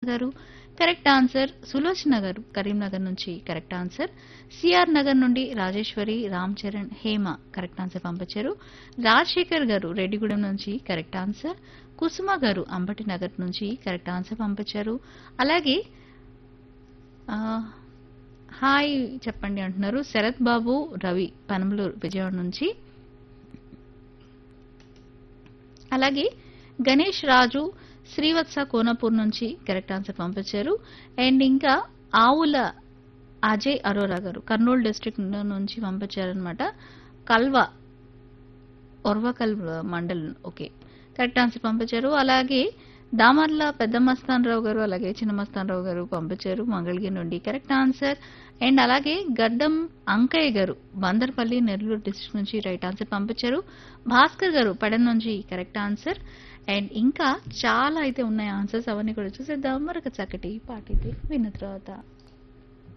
గారు correct answer Sulochana గారు కరీంనగర్ నుంచి కరెక్ట్ ఆన్సర్ సిఆర్ నగర్ నుండి రాజేశ్వరి రామ్ చరణ్ హేమ కరెక్ట్ ఆన్సర్ పంపించారు రాజశేఖర్ గారు రెడ్డిగూడెం నుంచి కరెక్ట్ ఆన్సర్ కుసుమ గారు అంబటి నగర్ నుంచి కరెక్ట్ ఆన్సర్ పంపించారు అలాగే ఆ, హాయ్ చెప్పండి అంటున్నారు శరత్ బాబు రవి పనమలూరు విజయవాడ నుంచి అలాగే గణేష్ రాజు శ్రీవత్స కోనపూర్ నుంచి కరెక్ట్ ఆన్సర్ పంపించారు అండ్ ఇంకా ఆవుల అజయ్ అరోరా గారు కర్నూలు డిస్ట్రిక్ట్ నుంచి పంపించారనమాట Kalva Orvakal mandal okay correct answer పంపించారు అలాగే దామర్ల పెద్ద మస్తాన్ రావు గారు అలాగే చిన్న మస్తాన్ రావు గారు పంపించారు మంగళగిరి నుండి కరెక్ట్ ఆన్సర్ అండ్ అలాగే గడ్డం అంకయ్య గారు బందర్పల్లి నెల్లూరు డిస్ట్రిక్ట్ నుంచి రైట్ ఆన్సర్ పంపించారు భాస్కర్ గారు పెడన్ నుంచి కరెక్ట్ ఆన్సర్ అండ్ ఇంకా చాలా అయితే ఉన్నాయి ఆన్సర్స్ అవన్నీ కూడా చూసేద్దాం మరొక చక్కటి పాట అయితే విన్న తర్వాత